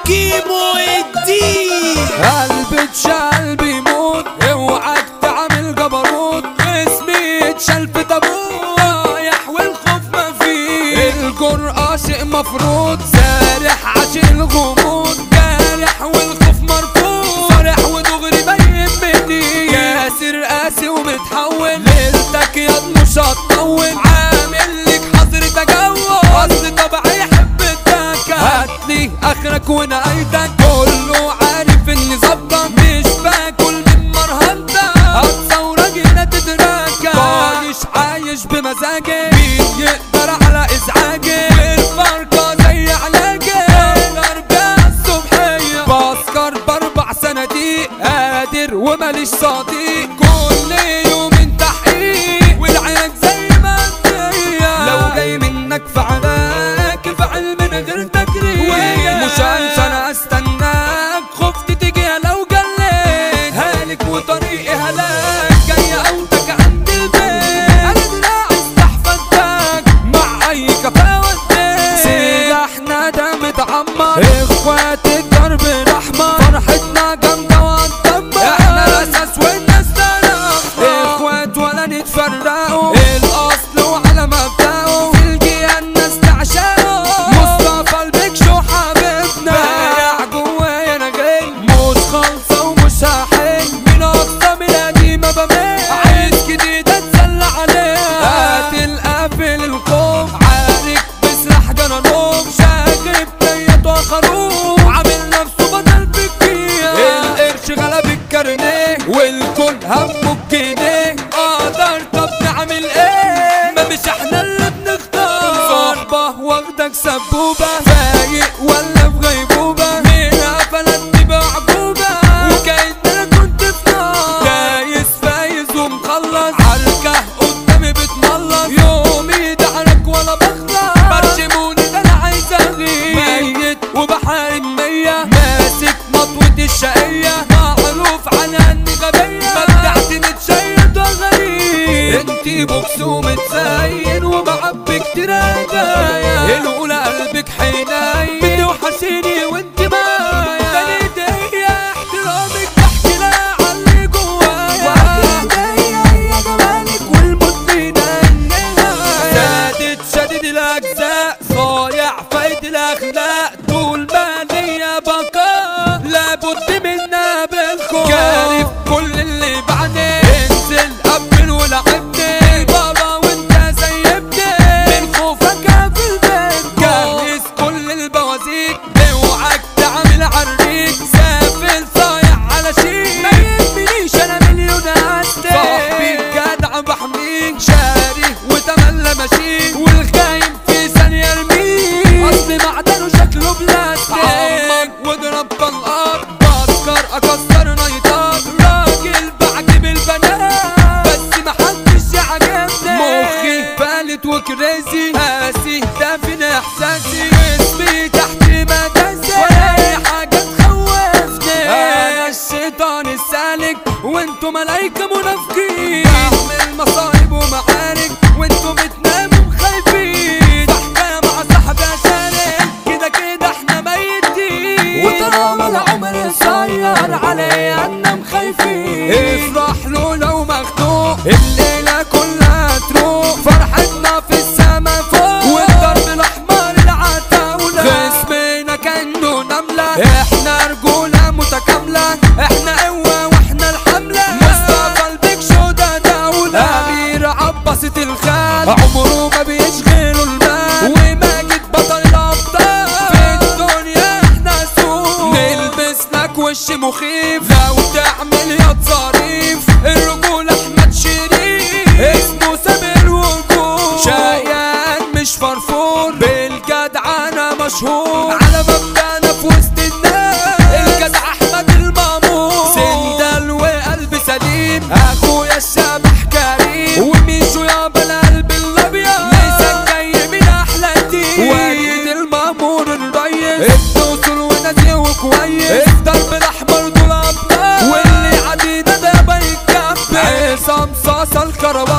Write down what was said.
كيمو الدين قلبي اتشال بيموت اوعك تعمل جبروت اسمي اتشال في تابوت رايح والخوف ما فيه الجرأة شيء مفروض سارح عشان الغموض جارح والخوف مرفوض صارح ودغري باين مني ياسر قاسي ومتحول ليلتك يا مش هتطول عامل لك حظر تجول اصل طبعي يحب الدكة هاتلي اخرك ونهايتك كله عارف اني ظبطة مش باكل من مرهنتك هتصورك هنا تتراكى عايش عايش بمزاجي مين يقدر على ازعاجي الفرقة زي علاجي الاربعاء الصبحية بسكر باربع صناديق قادر وماليش صديق كل يوم تحقيق والعيال زي ما هي لو جاي منك فعلاك فعل من غير تكريم مش هنسى انا استناك خفت تيجي لو جليت هالك وطريقي هلاك جاي اوتك عند البيت انا دراعي استحفظتك مع اي كفاوة سلاحنا ده متعمر اخوات الدرب رحمة فرحتنا جامدة وهنطمر احنا الاساس والناس تنفر اخوات ولا نتفرقوا الاصل وعلى مبدأه في الجيان الناس تعشقه مصطفى البكشو حبيبنا بايع جوايا انا غل مش خالصة ومش هحل من اقصى من قديمة بمل عايز جديدة اتسلى عليها قاتل قافل الخوف عارك بسلاح جنانوف شاغب ديت وخروف عامل نفسه بدل بكيه القرش غلب الكارنيه والكل همه بجنيه اقدر طب نعمل ايه ما مش احنا اللي بنختار صحبة واخدك سبوبة فايق ولا في غيبوبة منها فلتني بعجوبة وكأن انا كنت في نار دايس فايز ومخلص عركة قدامي بتملص يومي دعرك ولا بخلص برشموني ده انا عايز اغيب ميت وبحارب مية ماسك مطوة الشقية معروف عنها اني غبية مبدعتي متشيد وغريب انتي بوكس ومتزين ومعبي كتير هدايا الاولى قلبك حنين بدي وحشيني وانت معايا تاني هي احترامك بحكي لا علي جوايا يا جمالك والموت زادت شديد الاجزاء صايع فايد الاخلاق طول ما ليا بقاء لابد منا بالخوف كارف كل اللي بعدين انزل قبل ولعبني بابا وانت سيبني من خوفك في البيت جهز كل البوازيك اوعك تعمل عريك سافل صايع على شيء ما يهمنيش انا مليون هاتي صاحبي جدع بحميك شاري وتملى ماشي والخاين في ثانية ارميه اصل معدنه شكله بلاستيك عمك واضرب طلقات بسكر اكسر نايطات راجل بعجب البنات بس محدش عجبني مخي فالت وكريزي قاسي دافن احساسي اسمي تحت مداسي ولا اي حاجة تخوفني انا الشيطان السالك وانتو ملايكة منافقين بعمل مصايب ومعارك وانتو بتناموا خايفين بحكاية مع صاحبي اشارك كده كده احنا ميتين وطالما العمر قصير عليا اننا خايفين افرح له لو مخنوق الليلة كلها تروح فرحتنا في السما فوق والضرب الاحمر العتاولة خصمنا كانه نملة احنا رجولة متكاملة احنا قوة واحنا الحملة مصطفى البيك شو ده دولة امير عباسة الخال عمره ما بيشغله المال وماجد بطل الابطال في الدنيا احنا سوق نلبس لك وش مخيف لو تعمل يا ظريف الرجولة احمد شريف اسمه سامر وجود شقيان مش فرفور بالجدع انا مشهور على مبدأنا في وسط الناس الجدع احمد المامور سندل وقلب سليم اخويا الشبح كريم وميشو يابا القلب الابيض لسه جاي من احلى تيم وادي المامور الريس الدوسر ونادي وكويس الضرب الاحمر دول ابطال واللي عدينا ده بيتكبر عصام صاصا الكروان